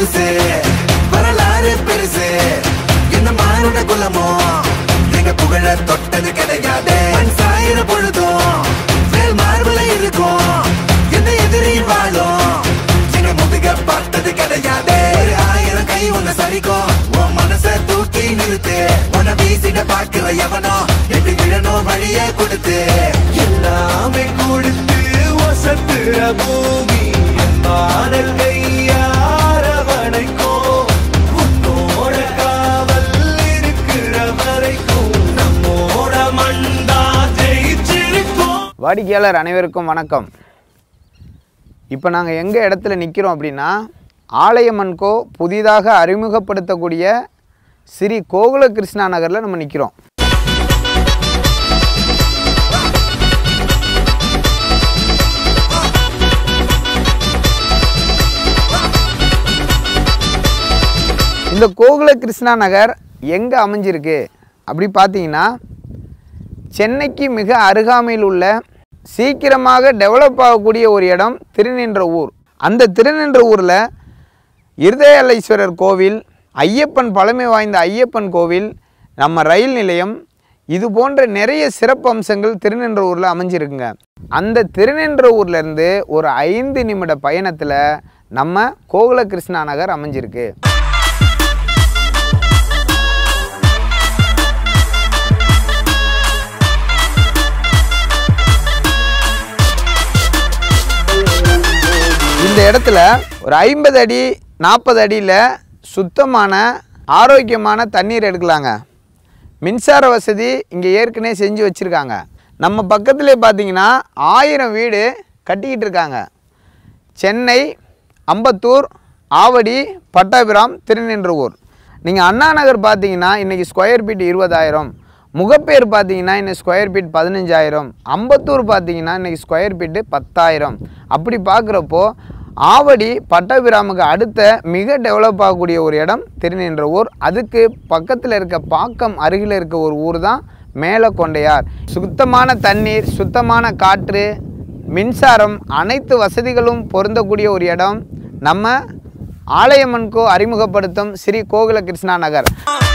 புதுசு வரலாறு பெருசு இந்த மானுட குலமோ எங்க புகழ தொட்டது கிடையாது மண் சாயிர பொழுதும் மேல் மார்புல இருக்கும் எந்த எதிரியும் வாழும் எங்க முதுக பார்த்தது கிடையாது ஒரு ஆயிரம் கை உன்னை சரிக்கும் உன் மனச தூக்கி நிறுத்து உன்னை வீசிட பாக்குற எவனோ எட்டு விழணும் வழியே கொடுத்து எல்லாமே கொடுத்து வசத்துற பூமி அன்பான கையார வணைக்கும் உன்னோட காவல் இருக்கிற வரைக்கும் நம்மோட மண்டா ஜெயிச்சிருக்கும் வாடிக்கையாளர் அனைவருக்கும் வணக்கம் இப்போ நாங்கள் எங்கே இடத்துல நிற்கிறோம் அப்படின்னா ஆலயமன்கோ புதிதாக அறிமுகப்படுத்தக்கூடிய ஸ்ரீ கோகுல கிருஷ்ணா நகரில் நம்ம நிற்கிறோம் இந்த கோகுல கிருஷ்ணா நகர் எங்கே அமைஞ்சிருக்கு அப்படி பார்த்தீங்கன்னா சென்னைக்கு மிக அருகாமையில் உள்ள சீக்கிரமாக டெவலப் ஆகக்கூடிய ஒரு இடம் திருநின்ற ஊர் அந்த திருநின்ற ஊரில் இருதயாலேஸ்வரர் கோவில் ஐயப்பன் பழமை வாய்ந்த ஐயப்பன் கோவில் நம்ம ரயில் நிலையம் இது போன்ற நிறைய சிறப்பு அம்சங்கள் திருநின்ற ஊரில் அமைஞ்சிருக்குங்க அந்த திருநின்ற ஊர்லேருந்து ஒரு ஐந்து நிமிட பயணத்தில் நம்ம கோகுல கிருஷ்ணா நகர் அமைஞ்சிருக்கு இந்த இடத்துல ஒரு ஐம்பது அடி நாற்பது அடியில் சுத்தமான ஆரோக்கியமான தண்ணீர் எடுக்கலாங்க மின்சார வசதி இங்கே ஏற்கனவே செஞ்சு வச்சுருக்காங்க நம்ம பக்கத்துலேயே பார்த்தீங்கன்னா ஆயிரம் வீடு கட்டிக்கிட்டு இருக்காங்க சென்னை அம்பத்தூர் ஆவடி பட்டாபிராம் திருநின்றவூர் நீங்கள் அண்ணா நகர் பார்த்தீங்கன்னா இன்றைக்கி ஸ்கொயர் ஃபீட் இருபதாயிரம் முகப்பேர் பார்த்தீங்கன்னா இன்னைக்கு ஸ்கொயர் ஃபீட் பதினஞ்சாயிரம் அம்பத்தூர் பார்த்தீங்கன்னா இன்றைக்கி ஸ்கொயர் ஃபீட்டு பத்தாயிரம் அப்படி பார்க்குறப்போ ஆவடி பட்டாபிராமுக்கு அடுத்த மிக டெவலப் ஆகக்கூடிய ஒரு இடம் திருநின்ற ஊர் அதுக்கு பக்கத்தில் இருக்க பாக்கம் அருகில் இருக்க ஒரு ஊர் தான் மேலக்கொண்டையார் சுத்தமான தண்ணீர் சுத்தமான காற்று மின்சாரம் அனைத்து வசதிகளும் பொருந்தக்கூடிய ஒரு இடம் நம்ம ஆலயம்மன்கோ அறிமுகப்படுத்தும் ஸ்ரீ கோகுல கிருஷ்ணா நகர்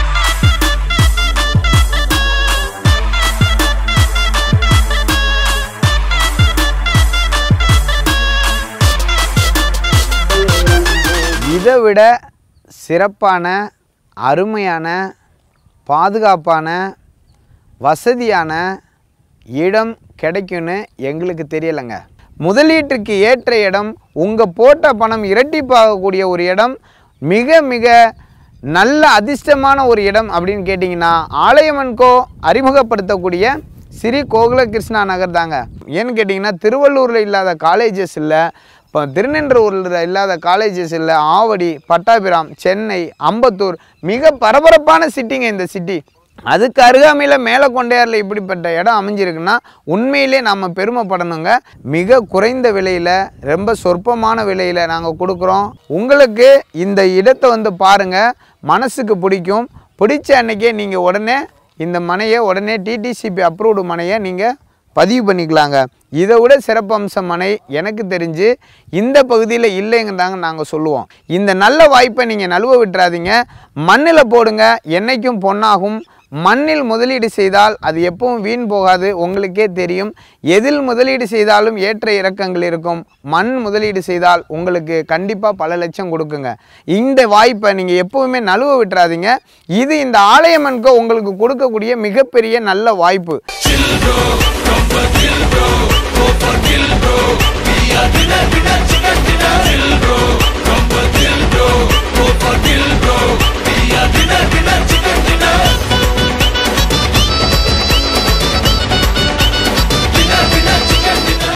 இதை விட சிறப்பான அருமையான பாதுகாப்பான வசதியான இடம் கிடைக்கும்னு எங்களுக்கு தெரியலைங்க முதலீட்டுக்கு ஏற்ற இடம் உங்கள் போட்ட பணம் இரட்டிப்பாகக்கூடிய ஒரு இடம் மிக மிக நல்ல அதிர்ஷ்டமான ஒரு இடம் அப்படின்னு கேட்டிங்கன்னா ஆலயமன்கோ அறிமுகப்படுத்தக்கூடிய ஸ்ரீ கோகுல கிருஷ்ணா நகர் தாங்க ஏன்னு கேட்டிங்கன்னா திருவள்ளூரில் இல்லாத காலேஜஸ் இல்லை இப்போ திருநின்றவூரில் இல்லாத காலேஜஸ் இல்லை ஆவடி பட்டாபிராம் சென்னை அம்பத்தூர் மிக பரபரப்பான சிட்டிங்க இந்த சிட்டி அதுக்கு அருகாமையில் மேலக்கொண்டையாரில் இப்படிப்பட்ட இடம் அமைஞ்சிருக்குன்னா உண்மையிலே நம்ம பெருமைப்படணுங்க மிக குறைந்த விலையில் ரொம்ப சொற்பமான விலையில் நாங்கள் கொடுக்குறோம் உங்களுக்கு இந்த இடத்தை வந்து பாருங்கள் மனசுக்கு பிடிக்கும் பிடிச்ச அன்னைக்கே நீங்கள் உடனே இந்த மனையை உடனே டிடிசிபி அப்ரூவ்டு மனையை நீங்கள் பதிவு பண்ணிக்கலாங்க இதை விட சிறப்பம்சம் மனை எனக்கு தெரிஞ்சு இந்த பகுதியில் இல்லைங்கிறதாங்க நாங்கள் சொல்லுவோம் இந்த நல்ல வாய்ப்பை நீங்கள் நழுவ விட்டுறாதீங்க மண்ணில் போடுங்க என்னைக்கும் பொன்னாகும் மண்ணில் முதலீடு செய்தால் அது எப்பவும் வீண் போகாது உங்களுக்கே தெரியும் எதில் முதலீடு செய்தாலும் ஏற்ற இறக்கங்கள் இருக்கும் மண் முதலீடு செய்தால் உங்களுக்கு கண்டிப்பாக பல லட்சம் கொடுக்குங்க இந்த வாய்ப்பை நீங்கள் எப்பவுமே நழுவ விட்டுறாதீங்க இது இந்த ஆலயமனுக்கு உங்களுக்கு கொடுக்கக்கூடிய மிகப்பெரிய நல்ல வாய்ப்பு Dinner, dinner, chicken dinner. Chill bro, come